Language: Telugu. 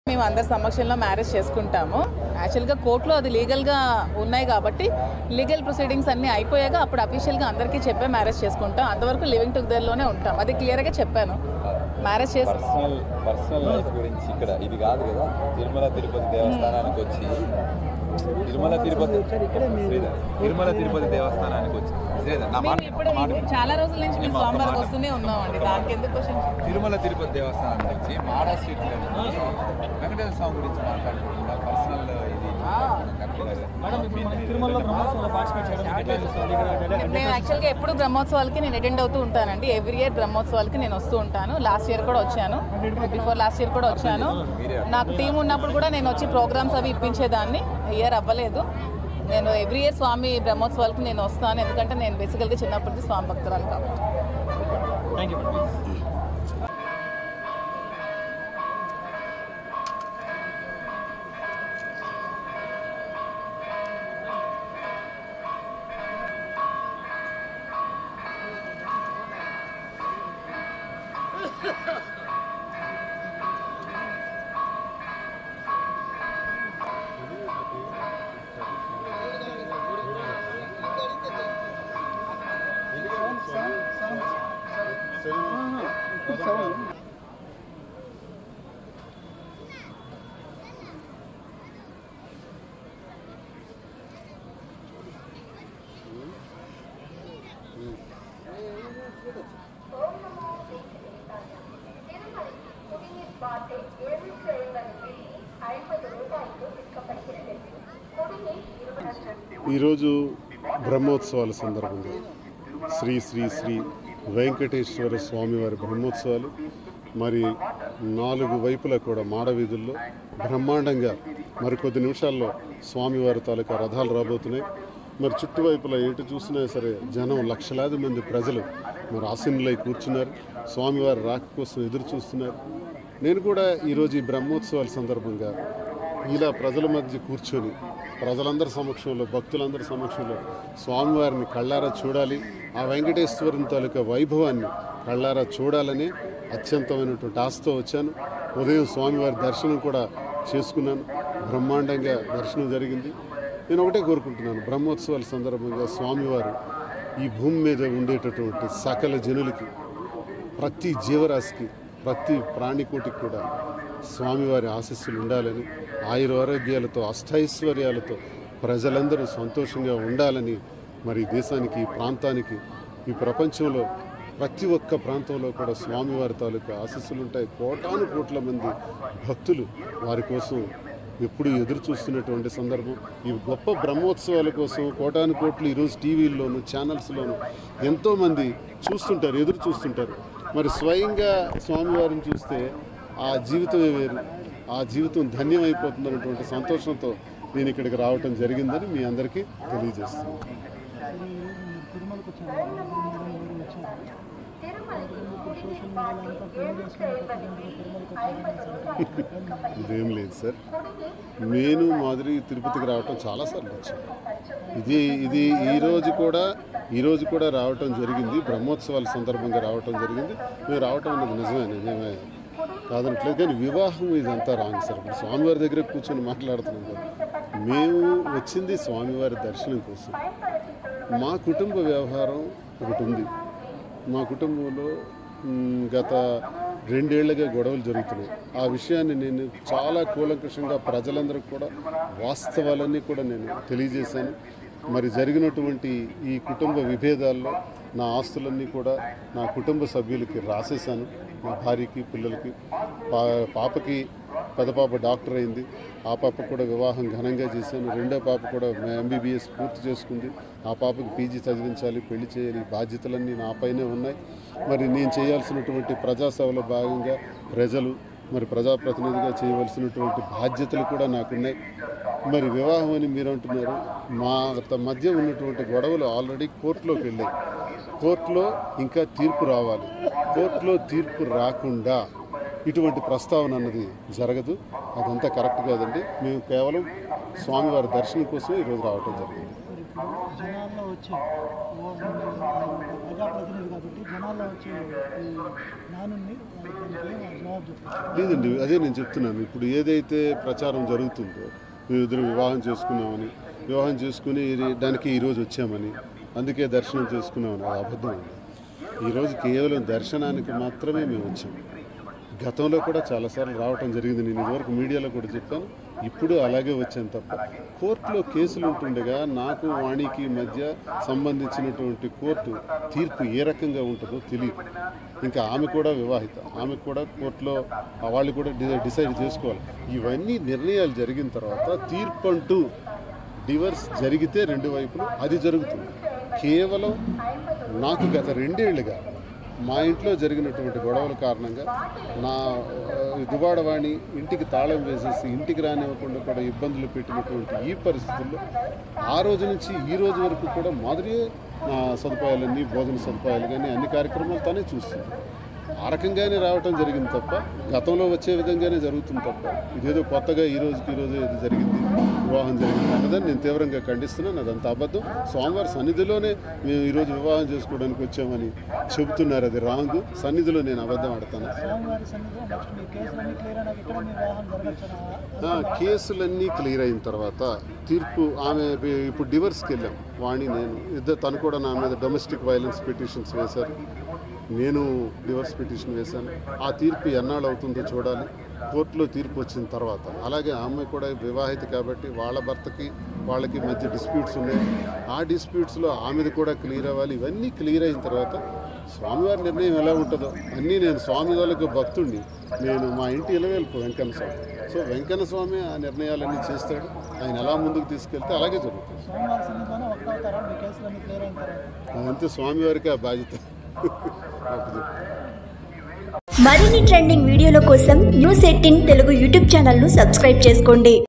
మేము అందరి సమక్షంలో మ్యారేజ్ చేసుకుంటాము యాక్చువల్గా కోర్టులో అది లీగల్గా ఉన్నాయి కాబట్టి లీగల్ ప్రొసీడింగ్స్ అన్నీ అయిపోయాక అప్పుడు అఫీషియల్గా అందరికీ చెప్పే మ్యారేజ్ చేసుకుంటాం అంతవరకు లివింగ్ టుగెదర్లోనే ఉంటాం అది క్లియర్గా చెప్పాను మ్యారేజ్ చేసి పర్సనల్ పర్సనల్ లైఫ్ గురించి ఇక్కడ ఇది కాదు కదా తిరుమల తిరుపతి దేవస్థానానికి వచ్చి తిరుమల తిరుపతి శ్రీధర్ తిరుమల తిరుపతి దేవస్థానానికి వచ్చి శ్రీధర్ నా మాట మేము ఇప్పుడు ఒక మాట ఇది చాలా రోజుల నుంచి మేము స్వామివారికి వస్తూనే ఉన్నామండి దానికి ఎందుకు క్వశ్చన్ తిరుమల తిరుపతి దేవస్థానానికి వచ్చి మాడా స్ట్రీట్లో వెంకటేశ్వర స్వామి గురించి మాట్లాడుకుంటున్నారు పర్సనల్ ఇది కరెక్ట్ నేను యాక్చువల్గా ఎప్పుడు బ్రహ్మోత్సవాలకి నేను అటెండ్ అవుతూ ఉంటానండి ఎవ్రీ ఇయర్ బ్రహ్మోత్సవాలకి నేను వస్తూ ఉంటాను లాస్ట్ ఇయర్ కూడా వచ్చాను బిఫోర్ లాస్ట్ ఇయర్ కూడా వచ్చాను నాకు టీం ఉన్నప్పుడు కూడా నేను వచ్చి ప్రోగ్రామ్స్ అవి ఇప్పించేదాన్ని ఇయర్ అవ్వలేదు నేను ఎవ్రీ ఇయర్ స్వామి బ్రహ్మోత్సవాలకి నేను వస్తాను ఎందుకంటే నేను బేసికల్గా చిన్నప్పటి నుంచి స్వామి భక్తురాలు కాబట్టి థ్యాంక్ యూ ఈరోజు బ్రహ్మోత్సవాల సందర్భంగా శ్రీ శ్రీ శ్రీ వెంకటేశ్వర స్వామివారి బ్రహ్మోత్సవాలు మరి నాలుగు వైపులా కూడా మాడవీధుల్లో బ్రహ్మాండంగా మరి కొద్ది నిమిషాల్లో స్వామివారి తాలూకా రథాలు రాబోతున్నాయి మరి చుట్టువైపులా ఎటు చూసినా సరే జనం లక్షలాది మంది ప్రజలు మరి ఆసీనులై కూర్చున్నారు స్వామివారి రాక కోసం ఎదురు చూస్తున్నారు నేను కూడా ఈరోజు ఈ బ్రహ్మోత్సవాల సందర్భంగా ఇలా ప్రజల మధ్య కూర్చొని ప్రజలందరి సమక్షంలో భక్తులందరి సమక్షంలో స్వామివారిని కళ్ళారా చూడాలి ఆ వెంకటేశ్వరుని తాలూకా వైభవాన్ని కళ్ళారా చూడాలని అత్యంతమైనటువంటి ఆశతో వచ్చాను ఉదయం స్వామివారి దర్శనం కూడా చేసుకున్నాను బ్రహ్మాండంగా దర్శనం జరిగింది నేను ఒకటే కోరుకుంటున్నాను బ్రహ్మోత్సవాల సందర్భంగా స్వామివారు ఈ భూమి మీద ఉండేటటువంటి సకల జనులకి ప్రతి జీవరాశికి ప్రతి ప్రాణికోటికి కూడా స్వామివారి ఆశీస్సులు ఉండాలని ఆయుర ఆరోగ్యాలతో అష్టైశ్వర్యాలతో ప్రజలందరూ సంతోషంగా ఉండాలని మరి దేశానికి ఈ ప్రాంతానికి ఈ ప్రపంచంలో ప్రతి ఒక్క ప్రాంతంలో కూడా స్వామివారి తాలూకా ఆశీస్సులు ఉంటాయి కోటాను కోట్ల మంది భక్తులు వారి కోసం ఎప్పుడు ఎదురు చూస్తున్నటువంటి సందర్భం ఈ గొప్ప బ్రహ్మోత్సవాల కోసం కోటాను కోట్లు ఈరోజు టీవీల్లోను ఛానల్స్లోను ఎంతోమంది చూస్తుంటారు ఎదురు చూస్తుంటారు మరి స్వయంగా స్వామివారిని చూస్తే ఆ జీవితమే వేరు ఆ జీవితం ధన్యమైపోతుందన్నటువంటి సంతోషంతో నేను ఇక్కడికి రావటం జరిగిందని మీ అందరికీ తెలియజేస్తున్నాను ఇదేం లేదు సార్ నేను మాదిరి తిరుపతికి రావటం చాలాసార్లు వచ్చాను ఇది ఇది ఈ రోజు కూడా ఈ రోజు కూడా రావటం జరిగింది బ్రహ్మోత్సవాల సందర్భంగా రావటం జరిగింది మేము రావటం అనేది నిజమే మేమే కాదనట్లేదు కానీ వివాహం ఇదంతా రాంగ్ సార్ ఇప్పుడు స్వామివారి దగ్గర కూర్చొని మాట్లాడుతున్నాం కదా మేము వచ్చింది స్వామివారి దర్శనం కోసం మా కుటుంబ వ్యవహారం ఒకటి ఉంది మా కుటుంబంలో మ్, గత రెండేళ్లుగా గొడవలు జరుగుతున్నాయి ఆ విషయాన్ని నేను చాలా కూలంకషంగా ప్రజలందరికీ కూడా వాస్తవాలన్నీ కూడా నేను తెలియజేశాను మరి జరిగినటువంటి ఈ కుటుంబ విభేదాల్లో నా ఆస్తులన్నీ కూడా నా కుటుంబ సభ్యులకి రాసేశాను మా భార్యకి పిల్లలకి పా పాపకి పెద్ద పాప డాక్టర్ అయింది ఆ పాప కూడా వివాహం ఘనంగా చేశాను రెండో పాప కూడా ఎంబీబీఎస్ పూర్తి చేసుకుంది ఆ పాపకి పీజీ చదివించాలి పెళ్లి చేయాలి ఈ బాధ్యతలన్నీ నాపైనే ఉన్నాయి మరి నేను చేయాల్సినటువంటి ప్రజాసేవలో భాగంగా ప్రజలు మరి ప్రజాప్రతినిధిగా చేయవలసినటువంటి బాధ్యతలు కూడా నాకున్నాయి మరి వివాహం అని మీరు అంటున్నారు మా త- మధ్య ఉన్నటువంటి గొడవలు ఆల్రెడీ కోర్టులోకి వెళ్ళాయి కోర్టులో ఇంకా తీర్పు రావాలి కోర్టులో తీర్పు రాకుండా ఇటువంటి ప్రస్తావన అన్నది జరగదు అదంతా కరెక్ట్ కాదండి మేము కేవలం స్వామివారి దర్శనం కోసం ఈరోజు రావటం జరిగింది జనాల్లో వచ్చి వచ్చాయి ఓ- ప్రజాప్రతినిధి కాబట్టి జనాల్లో వచ్చే ఈ నానుని దానికి ఏం జవాబు చెప్తారు లేదండి అదే నేను చెప్తున్నాను ఇప్పుడు ఏదైతే ప్రచారం జరుగుతుందో మేమిద్దరు వివాహం చేసుకున్నామని వివాహం చేసుకుని ఇది- దానికి ఈరోజు వచ్చామని అందుకే దర్శనం చేసుకున్నామని అది అబద్ధం అండి ఈరోజు కేవలం దర్శనానికి మాత్రమే మేము వచ్చాం గతంలో కూడా చాలాసార్లు రావటం జరిగింది నేను ఇదివరకు మీడియాలో కూడా చెప్పాను ఇప్పుడు అలాగే వచ్చాను తప్ప కోర్టులో కేసులు ఉంటుండగా నాకు వాణికి మధ్య సంబంధించినటువంటి కోర్టు తీర్పు ఏ రకంగా ఉంటుందో తెలియదు ఇంకా ఆమె కూడా వివాహిత ఆమె కూడా కోర్టులో ఆ వాళ్ళు కూడా డి- డిసైడ్ చేసుకోవాలి ఇవన్నీ నిర్ణయాలు జరిగిన తర్వాత తీర్పు అంటూ డివర్స్ జరిగితే రెండు వైపులు అది జరుగుతుంది కేవలం నాకు గత రెండేళ్లుగా మా ఇంట్లో జరిగినటువంటి గొడవల కారణంగా నా ఆ, దుబాడవాణి ఇంటికి తాళం వేసేసి ఇంటికి రానివ్వకుండా కూడా ఇబ్బందులు పెట్టినటువంటి ఈ పరిస్థితుల్లో ఆ రోజు నుంచి ఈ రోజు వరకు కూడా మాదిరియే నా సదుపాయాలన్నీ భోజన సదుపాయాలు కానీ అన్ని కార్యక్రమాలు తనే చూస్తుంది ఆ రకంగానే రావటం జరిగింది తప్ప గతంలో వచ్చే విధంగానే జరుగుతుంది తప్ప ఇదేదో కొత్తగా ఈ రోజుకి ఈ రోజు ఏదో జరిగింది వివాహం జరిగింది అన్నదని నేను తీవ్రంగా ఖండిస్తున్నాను అదంతా అబద్ధం స్వామివారి సన్నిధిలోనే మేము ఈరోజు వివాహం చేసుకోవడానికి వచ్చామని చెబుతున్నారు అది రాంగ్ సన్నిధిలో నేను అబద్ధం ఆడతాను స్వామివారి సన్నిధిలో నెక్స్ట్ మీ కేసులన్నీ క్లియర్ అయినాక ఇక్కడ మీ వివాహం జరగచ్చు ఆ, కేసులన్నీ క్లియర్ అయిన తర్వాత తీర్పు ఆమె ఇప్పుడు డివర్స్కి వెళ్ళాం వాణి నేను ఇద్దరు తను కూడా నా మీద డొమెస్టిక్ వైలెన్స్ పిటిషన్స్ వేశారు నేను డివర్స్ పిటిషన్ వేశాను ఆ తీర్పు ఎన్నాళ్ళు అవుతుందో చూడాలి కోర్టులో తీర్పు వచ్చిన తర్వాత అలాగే ఆమె కూడా వివాహిత కాబట్టి వాళ్ళ భర్తకి వాళ్ళకి మధ్య డిస్ప్యూట్స్ ఉన్నాయి ఆ డిస్ప్యూట్స్లో ఆమెది కూడా క్లియర్ అవ్వాలి ఇవన్నీ క్లియర్ అయిన తర్వాత స్వామివారి నిర్ణయం ఎలా ఉంటుందో అన్నీ నేను స్వామి వాళ్ళకి భక్తుడిని నేను మా ఇంటి ఇలవేల్పు వెంకన్న స్వామి సో వెంకన్న స్వామి ఆ నిర్ణయాలన్నీ చేస్తాడు ఆయన ఎలా ముందుకు తీసుకెళ్తే అలాగే జరుగుతుంది స్వామివారి సన్నిధిలోనే ఒక్కవుతారా మీ కేసులన్నీ క్లియర్ అయిన తర్వాత అదంతే స్వామివారికి ఆ బాధ్యత అప్పచెప్పు. మరిన్ని ట్రెండింగ్ వీడియోల కోసం న్యూస్ ఎయిటీన్ తెలుగు యూట్యూబ్ ఛానల్ను సబ్స్క్రైబ్ చేసుకోండి